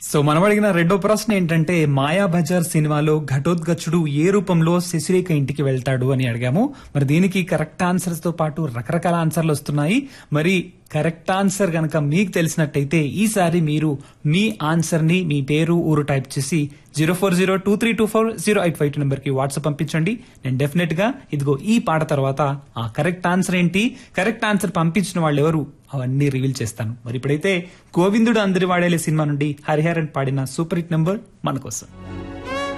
so మనం అడిగిన రెండో ప్రశ్న ఏంటంటే మాయా బజార్ సినిమాలో ఘటోద్గచుడు ఏ రూపంలో శశిరేఖ ఇంటికి వెళ్తాడు అని అడిగాము మరి దీనికి కరెక్ట్ ఆన్సర్స్ తో పాటు రకరకాల ఆన్సర్లు వస్తున్నాయి మరి కరెక్ట్ ఆన్సర్ గనక మీకు తెలిసినట్టయితే ఈసారి మీరు మీ ఆన్సర్ ని మీ పేరు ఊరు టైప్ చేసి zero four zero two three two four zero eight five two number కి వాట్సాప్ పంపించండి నేను డెఫినెట్ గా ఇదిగో ఈ పాట తర్వాత ఆ కరెక్ట్ ఆన్సర్ ఏంటి కరెక్ట్ ఆన్సర్ పంపించిన వాళ్ళు ఎవరు అవన్నీ రివీల్ చేస్తాను మరి ఇప్పుడైతే గోవిందుడు అందరి వాడేలే సినిమా నుండి హరిహరన్ పాడిన సూపర్ హిట్ నెంబర్ మన కోసం